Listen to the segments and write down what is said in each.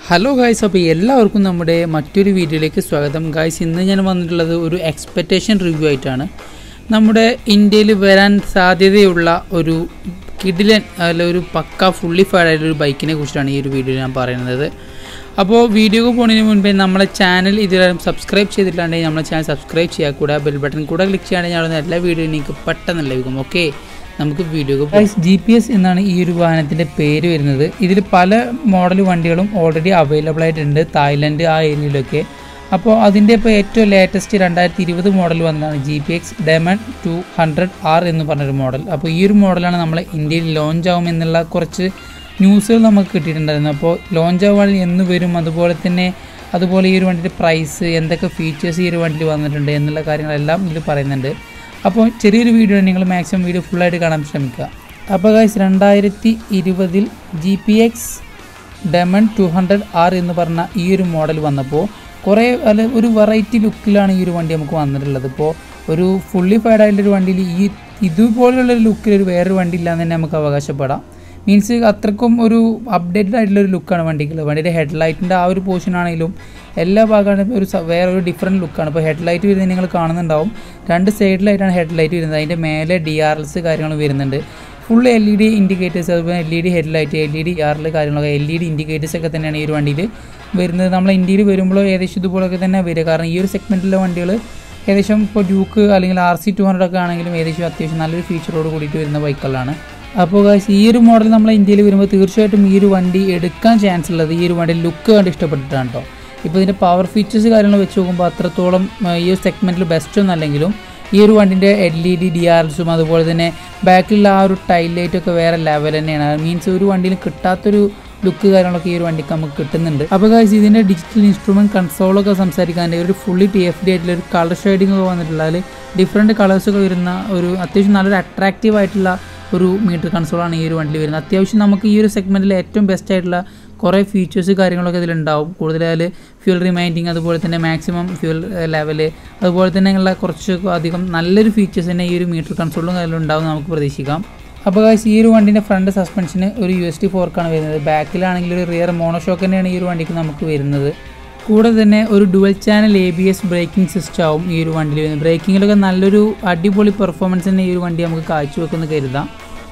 hello guys അപ്പോൾ എല്ലാവർക്കും നമ്മുടെ മറ്റൊരു വീഡിയോയിലേക്ക് സ്വാഗതം ഗായ്സ് ഇന്ന് ഞാൻ വന്നിട്ടുള്ളത് ഒരു എക്സ്പെക്റ്റേഷൻ റിവ്യൂ ആയിട്ടാണ് നമ്മുടെ ഇന്ത്യയിൽ വരാൻ സാധ്യതയുള്ള ഒരു കിഡിലൻ അല്ല ഒരു പക്ക ഫുള്ളി ഫയർഡ് ആയിട്ടുള്ള ഒരു ബൈക്കിനെ കുറിച്ചാണ് ഈ ഒരു വീഡിയോയിൽ ഞാൻ പറയുന്നത് അപ്പോൾ വീഡിയോ പോകുന്നതിന് മുൻപേ നമ്മളെ ചാനൽ ഇതിലും സബ്സ്ക്രൈബ് ചെയ്തിട്ടുണ്ടെങ്കിൽ നമ്മളെ ചാനൽ സബ്സ്ക്രൈബ് ചെയ്യുക കൂടെ ബെൽ ബട്ടൺ കൂടെ ക്ലിക്ക് ചെയ്യുകയാണെങ്കിൽ ഞാൻ എല്ലാ വീഡിയോയും നിങ്ങൾക്ക് പെട്ടെന്ന് ലഭിക്കും ഓക്കെ നമുക്ക് വീഡിയോ ജി പി എസ് എന്നാണ് ഈ ഒരു വാഹനത്തിൻ്റെ പേര് വരുന്നത് ഇതിൽ പല മോഡൽ വണ്ടികളും ഓൾറെഡി അവൈലബിൾ ആയിട്ടുണ്ട് തായ്ലൻഡ് ആ ഏരിയയിലൊക്കെ അപ്പോൾ അതിൻ്റെ ഇപ്പോൾ ഏറ്റവും ലേറ്റസ്റ്റ് രണ്ടായിരത്തി ഇരുപത് മോഡൽ വന്നതാണ് G P X demon two hundred R എന്ന് പറഞ്ഞൊരു മോഡൽ അപ്പോൾ ഈ ഒരു മോഡലാണ് നമ്മളെ ഇന്ത്യയിൽ ലോഞ്ച് ആവും എന്നുള്ള കുറച്ച് ന്യൂസുകൾ നമുക്ക് കിട്ടിയിട്ടുണ്ടായിരുന്നു അപ്പോൾ ലോഞ്ച് ആവാൻ എന്ന് വരും അതുപോലെ തന്നെ അതുപോലെ ഈ ഒരു വണ്ടിയുടെ പ്രൈസ് എന്തൊക്കെ ഫീച്ചേഴ്സ് ഈ ഒരു വണ്ടിയിൽ വന്നിട്ടുണ്ട് എന്നുള്ള കാര്യങ്ങളെല്ലാം ഇതിൽ പറയുന്നുണ്ട് അപ്പോൾ ചെറിയൊരു വീഡിയോ നിങ്ങൾ മാക്സിമം വീഡിയോ ഫുള്ളായിട്ട് കാണാൻ ശ്രമിക്കുക അപ്പോൾ ഗൈസ് രണ്ടായിരത്തി ഇരുപതിൽ G P X demon two hundred R എന്ന് പറഞ്ഞ ഈ ഒരു മോഡൽ വന്നപ്പോൾ കുറേ അല്ല ഒരു വെറൈറ്റി ലുക്കിലാണ് ഈ ഒരു വണ്ടി നമുക്ക് വന്നിട്ടുള്ളത് ഇപ്പോൾ ഒരു ഫുള്ളി ഫൈഡ് ആയിട്ടുള്ളൊരു വണ്ടിയിൽ ഈ ഇതുപോലുള്ളൊരു ലുക്കിൽ ഒരു വേറൊരു വണ്ടി ഇല്ലാന്ന് തന്നെ നമുക്ക് അവകാശപ്പെടാം മീൻസ് അത്രക്കും ഒരു അപ്ഡേറ്റഡ് ആയിട്ടുള്ള ഒരു ലുക്കാണ് വണ്ടിക്കുള്ളത് വണ്ടിയുടെ ഹെഡ്ലൈറ്റിൻ്റെ ആ ഒരു പോർഷൻ ആണെങ്കിലും എല്ലാ ഭാഗമാണ് ഒരു സ- വേറെ ഒരു ഡിഫറെൻറ്റ് ലുക്കാണ് ഇപ്പോൾ ഹെഡ്ലൈറ്റ് വരുന്നത് നിങ്ങൾ കാണുന്നുണ്ടാവും രണ്ട് സൈഡിലായിട്ടാണ് ഹെഡ്ലൈറ്റ് വരുന്നത് അതിൻ്റെ മേലെ ഡി ആർ എൽസ് കാര്യങ്ങൾ വരുന്നുണ്ട് full L E D indicators അതുപോലെ L E D headlight L E D R L കാര്യങ്ങളൊക്കെ എൽ ഇ ഡി ഇൻഡിക്കേറ്റേഴ്സ് ഒക്കെ തന്നെയാണ് ഈ ഒരു വണ്ടിയിൽ വരുന്നത് നമ്മൾ ഇന്ത്യയിൽ വരുമ്പോൾ ഏകദേശം ഇതുപോലൊക്കെ തന്നെ വരിക കാരണം ഈ ഒരു സെഗ്മെൻറ്റിലെ വണ്ടികൾ ഏകദേശം ഇപ്പോൾ ഡ്യൂക്ക് അല്ലെങ്കിൽ ആർ സി ടു ഹൺഡ്രഡ് ഒക്കെ ആണെങ്കിലും ഏകദേശം അത്യാവശ്യം നല്ലൊരു ഫീച്ചറോട് കൂടിയിട്ട് വരുന്ന ബൈക്കുകളാണ് അപ്പോൾ guys ഈ ഒരു മോഡൽ നമ്മൾ ഇന്ത്യയിൽ വരുമ്പോൾ തീർച്ചയായിട്ടും ഈ ഒരു വണ്ടി എടുക്കാൻ ചാൻസ് ഉള്ളത് ഈ ഒരു വണ്ടി ലുക്ക് കണ്ട് ഇഷ്ടപ്പെട്ടിട്ടാണ് കേട്ടോ ഇപ്പോൾ ഇതിൻ്റെ പവർ ഫീച്ചേഴ്സ് കാര്യങ്ങൾ വെച്ച് നോക്കുമ്പോൾ അത്രത്തോളം ആ, ഈ ഒരു സെഗ്മെൻറ്റിൽ ബെസ്റ്റ് ഒന്നും അല്ലെങ്കിലും ഈ ഒരു വണ്ടിൻ്റെ L E D D R എൽസും അതുപോലെ തന്നെ ബാക്കിലുള്ള ആ ഒരു ടൈൽ ലൈറ്റൊക്കെ വേറെ ലെവൽ തന്നെയാണ് മീൻസ് ഒരു വണ്ടിയിൽ കിട്ടാത്തൊരു ലുക്ക് കാര്യങ്ങളൊക്കെ ഈ ഒരു വണ്ടിക്ക് നമുക്ക് കിട്ടുന്നുണ്ട് അപ്പോൾ ഗൈസ് ഇതിൻ്റെ ഡിജിറ്റൽ ഇൻസ്ട്രുമെൻറ്റ് കൺസോളൊക്കെ സംസാരിക്കാൻ ഒരു ഫുള്ളി ടി എഫ് ഡി ആയിട്ടുള്ള ഒരു കളർ ഷെയ്ഡിംഗ് ഒക്കെ വന്നിട്ടുള്ള അതിൽ ഡിഫറെൻറ്റ് കളേഴ്സൊക്കെ വരുന്ന ഒരു അത്യാവശ്യം നല്ലൊരു അട്രാക്റ്റീവ് ആയിട്ടുള്ള ഒരു മീറ്റർ കൺസോളാണ് ഈ ഒരു വണ്ടിയിൽ വരുന്നത് അത്യാവശ്യം നമുക്ക് ഈ ഒരു സെഗ്മെൻറ്റിൽ ഏറ്റവും ബെസ്റ്റ് ആയിട്ടുള്ള കുറേ ഫീച്ചേഴ്സ് കാര്യങ്ങളൊക്കെ ഇതിലുണ്ടാവും കൂടുതൽ ഫ്യൂൽ റിമൈൻഡിങ് അതുപോലെ തന്നെ മാക്സിമം ഫ്യൂൽ ലെവല് അതുപോലെ തന്നെ ഉള്ള കുറച്ച് അധികം നല്ലൊരു ഫീച്ചേഴ്സ് തന്നെ ഈ ഒരു മീറ്റർ കൺസോളും കാര്യങ്ങളും ഉണ്ടാവും നമുക്ക് പ്രതീക്ഷിക്കാം അപ്പോൾ guys ഈ ഒരു വണ്ടിൻ്റെ ഫ്രണ്ട് സസ്പെൻഷന് ഒരു യു എസ് ടി ഫോർക്കാണ് വരുന്നത് ബാക്കിലാണെങ്കിൽ ഒരു റിയർ മോണോഷോക്ക് തന്നെയാണ് ഈ ഒരു വണ്ടിക്ക് നമുക്ക് വരുന്നത് കൂടെ തന്നെ ഒരു dual channel A B S braking system ആവും ഈ ഒരു വണ്ടിയിൽ വരുന്നത് ബ്രേക്കിങ്ങിലൊക്കെ നല്ലൊരു അടിപൊളി പെർഫോമൻസ് തന്നെ ഈ ഒരു വണ്ടി നമുക്ക് കാഴ്ചവെക്കുന്നു കരുതാം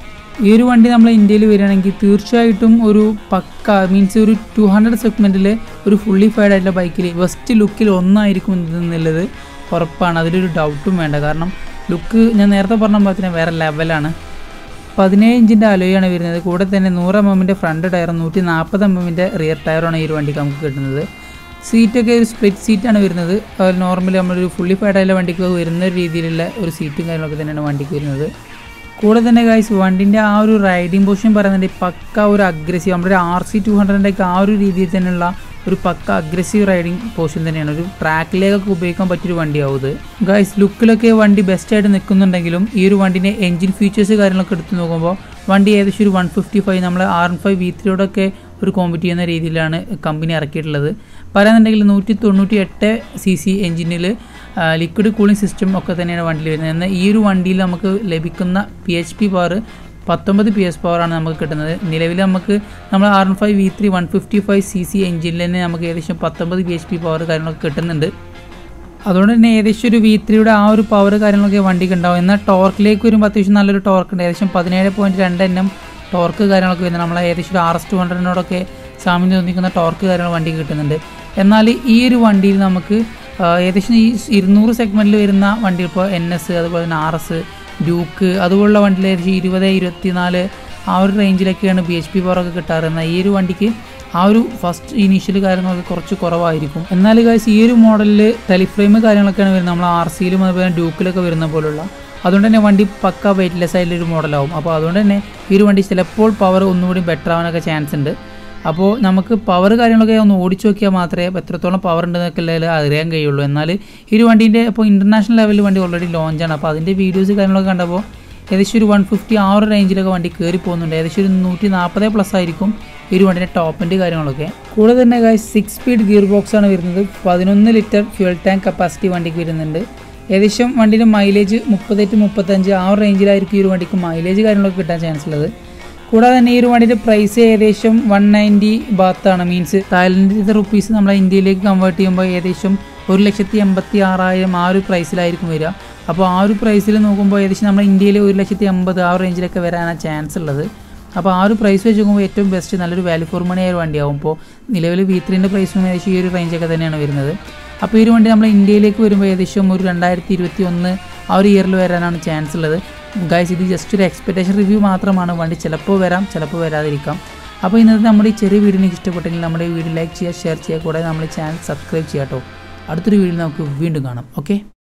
ഈ ഒരു വണ്ടി നമ്മൾ ഇന്ത്യയിൽ വരികയാണെങ്കിൽ തീർച്ചയായിട്ടും ഒരു പക്ക മീൻസ് ഒരു ടു ഹൺഡ്രഡ് സെഗ്മെൻറ്റിൽ ഒരു ഫുള്ളി ഫൈഡ് ആയിട്ടുള്ള ബൈക്കിൽ ഫസ്റ്റ് ലുക്കിൽ ഒന്നായിരിക്കും എന്നുള്ളത് ഉറപ്പാണ് അതിലൊരു ഡൗട്ടും വേണ്ട കാരണം ലുക്ക് ഞാൻ നേരത്തെ പറഞ്ഞ പോലെ തന്നെ വേറെ ലെവലാണ് പതിനേഴ് ഇഞ്ചിൻ്റെ അലോയാണ് വരുന്നത് കൂടെ തന്നെ നൂറ് എം എമ്മിൻ്റെ ഫ്രണ്ട് ടയറും നൂറ്റി നാൽപ്പത് എം എമ്മിൻ്റെ റിയർ ടയറാണ് ഈ ഒരു വണ്ടിക്ക് നമുക്ക് കിട്ടുന്നത് സീറ്റൊക്കെ ഒരു സ്പ്ലിറ്റ് സീറ്റാണ് വരുന്നത് നോർമലി നമ്മളൊരു ഫുള്ളി ഫൈഡ് ആയിട്ടുള്ള വണ്ടിക്ക് വരുന്ന ഒരു രീതിയിലുള്ള ഒരു സീറ്റും കാര്യങ്ങളൊക്കെ തന്നെയാണ് വണ്ടിക്ക് വരുന്നത് കൂടെ തന്നെ ഗൈസ് വണ്ടിൻ്റെ ആ ഒരു റൈഡിങ് പൊസിഷൻ പറയുന്നുണ്ട് പക്ക ഒരു അഗ്രസീവ് നമ്മുടെ ഒരു ആർ സി ടു ഹൺഡ്രഡിൻ്റെ ഒക്കെ ആ ഒരു രീതിയിൽ തന്നെയുള്ള ഒരു പക്ക അഗ്രസീവ് റൈഡിങ് പൊസിഷൻ തന്നെയാണ് ഒരു ട്രാക്കിലേക്കൊക്കെ ഉപയോഗിക്കാൻ പറ്റിയൊരു വണ്ടിയാവും ഇത് ഗൈസ് ലുക്കിലൊക്കെ വണ്ടി ബെസ്റ്റായിട്ട് നിൽക്കുന്നുണ്ടെങ്കിലും ഈ ഒരു വണ്ടിൻ്റെ എഞ്ചിൻ ഫീച്ചേഴ്സ് കാര്യങ്ങളൊക്കെ എടുത്ത് നോക്കുമ്പോൾ വണ്ടി ഏകദേശം ഒരു വൺ ഫിഫ്റ്റി ഫൈവ് നമ്മൾ ആർ എൻ ഫൈവ് വി ത്രീയോടൊക്കെ ഒരു കോമ്പറ്റ് ചെയ്യുന്ന രീതിയിലാണ് കമ്പനി ഇറക്കിയിട്ടുള്ളത് പറയുന്നുണ്ടെങ്കിൽ നൂറ്റി തൊണ്ണൂറ്റി എട്ട് സി സി എഞ്ചിനിൽ ലിക്വിഡ് കൂളിംഗ് സിസ്റ്റം ഒക്കെ തന്നെയാണ് വണ്ടിയിൽ വരുന്നത് എന്നാൽ ഈ ഒരു വണ്ടിയിൽ നമുക്ക് ലഭിക്കുന്ന പി എച്ച് പി പവർ പത്തൊമ്പത് പി എസ് പവറാണ് നമുക്ക് കിട്ടുന്നത് നിലവിൽ നമുക്ക് നമ്മൾ R N five V three one fifty five C C എഞ്ചിനിൽ തന്നെ നമുക്ക് ഏകദേശം പത്തൊമ്പത് പി എച്ച് പി പവർ കാര്യങ്ങളൊക്കെ കിട്ടുന്നുണ്ട് അതുകൊണ്ട് തന്നെ ഏകദേശം ഒരു വി ത്രീയുടെ ആ ഒരു പവർ കാര്യങ്ങളൊക്കെ വണ്ടിക്ക് ഉണ്ടാവും എന്നാൽ ടോർക്കിലേക്ക് വരുമ്പോൾ അത്യാവശ്യം നല്ലൊരു ടോർക്ക് ഉണ്ട് ഏകദേശം പതിനേഴ് പോയിൻറ്റ് രണ്ട് എണ്ണം ടോർക്ക് കാര്യങ്ങളൊക്കെ വരുന്നത് നമ്മൾ ഏകദേശം ഒരു ആർ എസ് ടു ഹൺഡ്രഡിനോടൊക്കെ സാമ്യം തോന്നിക്കുന്ന ടോർക്ക് കാര്യങ്ങൾ വണ്ടിക്ക് കിട്ടുന്നുണ്ട് എന്നാൽ ഈ ഒരു വണ്ടിയിൽ നമുക്ക് ആ, ഏകദേശം ഈ ഇരുന്നൂറ് സെഗ്മെൻറ്റിൽ വരുന്ന വണ്ടി ഇപ്പോൾ എൻ എസ് അതുപോലെ തന്നെ ആർ എസ് ഡ്യൂക്ക് അതുപോലുള്ള വണ്ടിയിൽ ഏകദേശം ഇരുപത് ഇരുപത്തിനാല് ആ ഒരു റേഞ്ചിലൊക്കെയാണ് ബി എച്ച് പി പവറൊക്കെ കിട്ടാറ് എന്നാൽ ഈ ഒരു വണ്ടിക്ക് ആ ഒരു ഫസ്റ്റ് ഇനീഷ്യൽ കാര്യങ്ങളൊക്കെ കുറച്ച് കുറവായിരിക്കും എന്നാൽ ഗൈസ് ഈ ഒരു മോഡലിൽ ടെലിഫ്രെയിം കാര്യങ്ങളൊക്കെയാണ് വരുന്നത് നമ്മൾ ആർ സിയിലും അതുപോലെ ഡ്യൂക്കിലൊക്കെ വരുന്ന പോലുള്ള അതുകൊണ്ട് തന്നെ വണ്ടി പക്ക വെയിറ്റ്ലെസ് ആയിട്ടുള്ള ഒരു മോഡലാവും അപ്പോൾ അതുകൊണ്ട് തന്നെ ഈ ഒരു വണ്ടി ചിലപ്പോൾ പവർ ഒന്നുകൂടി ബെറ്റർ ആവാനൊക്കെ ചാൻസ് ഉണ്ട് അപ്പോൾ നമുക്ക് പവർ കാര്യങ്ങളൊക്കെ ഒന്ന് ഓടിച്ചു നോക്കിയാൽ മാത്രമേ എത്രത്തോളം പവർ ഉണ്ടെന്നൊക്കെ ഉള്ളതിൽ അറിയാൻ കഴിയുള്ളൂ എന്നാൽ ഈ ഒരു വണ്ടീൻ്റെ ഇപ്പോൾ ഇൻ്റർനാഷണൽ ലെവലിൽ വണ്ടി ഓൾറെഡി ലോഞ്ചാണ് അപ്പോൾ അതിൻ്റെ വീഡിയോസ് കാര്യങ്ങളൊക്കെ കണ്ടപ്പോൾ ഏകദേശം ഒരു വൺ ഫിഫ്റ്റി ആ ഒരു റേഞ്ചിലൊക്കെ വണ്ടി കയറി പോകുന്നുണ്ട് ഏകദേശം ഒരു നൂറ്റി നാൽപ്പത് പ്ലസ് ആയിരിക്കും ഈ ഒരു വണ്ടിൻ്റെ ടോപ്പിൻ്റെ കാര്യങ്ങളൊക്കെ കൂടെ തന്നെ guys six speed gearbox ആണ് വരുന്നത് പതിനൊന്ന് ലിറ്റർ ഫ്യൂൽ ടാങ്ക് കപ്പാസിറ്റി വണ്ടിക്ക് വരുന്നുണ്ട് ഏകദേശം വണ്ടിയുടെ മൈലേജ് മുപ്പത്തെട്ട് മുപ്പത്തഞ്ച് ആ ഒരു റേഞ്ചിലായിരിക്കും ഈ ഒരു വണ്ടിക്ക് മൈലേജ് കാര്യങ്ങളൊക്കെ കിട്ടാൻ ചാൻസ് ഉള്ളത് കൂടാതെ തന്നെ ഈ ഒരു വണ്ടിയുടെ പ്രൈസ് ഏകദേശം വൺ നയൻറ്റി ബാത്താണ് മീൻസ് തായ്ലൻഡ് റുപ്പീസ് നമ്മളെ ഇന്ത്യയിലേക്ക് കൺവേർട്ട് ചെയ്യുമ്പോൾ ഏകദേശം ഒരു ലക്ഷത്തി എൺപത്തി ആറായിരം ആ ഒരു പ്രൈസിലായിരിക്കും വരിക അപ്പോൾ ആ ഒരു പ്രൈസിൽ നോക്കുമ്പോൾ ഏകദേശം നമ്മുടെ ഇന്ത്യയിൽ ഒരു ലക്ഷത്തി എൺപത് ആ റേഞ്ചിലൊക്കെ വരാനാണ് ചാൻസ് ഉള്ളത് അപ്പോൾ ആ ഒരു പ്രൈസ് വെച്ച് നോക്കുമ്പോൾ ഏറ്റവും ബെസ്റ്റ് നല്ലൊരു വാല്യൂ ഫോർ മണി ആയ ഒരു വണ്ടിയാവും ഇപ്പോൾ നിലവിൽ വി ത്രീൻ്റെ പ്രൈസും ഏകദേശം ഈ ഒരു റേഞ്ചൊക്കെ തന്നെയാണ് വരുന്നത് അപ്പോൾ ഈ ഒരു വണ്ടി നമ്മൾ ഇന്ത്യയിലേക്ക് വരുമ്പോൾ ഏകദേശം ഒരു രണ്ടായിരത്തി ഇരുപത്തി ഒന്ന് ആ ഒരു ഇയറിൽ വരാനാണ് ചാൻസ് ഉള്ളത് ഗൈസ് ഇത് ജസ്റ്റ് ഒരു എക്സ്പെക്ടേഷൻ റിവ്യൂ മാത്രമാണ് വണ്ടി ചിലപ്പോൾ വരാം ചിലപ്പോൾ വരാതിരിക്കാം അപ്പോൾ ഇന്നത്തെ നമ്മുടെ ഈ ചെറിയ വീഡിയോ നിങ്ങൾക്ക് ഇഷ്ടപ്പെട്ടെങ്കിൽ നമ്മുടെ വീഡിയോ ലൈക്ക് ചെയ്യുക ഷെയർ ചെയ്യുക കൂടാതെ നമ്മുടെ ചാനൽ സബ്സ്ക്രൈബ് ചെയ്യാം കേട്ടോ അടുത്തൊരു വീഡിയോ നമുക്ക് വീണ്ടും കാണാം ഓക്കെ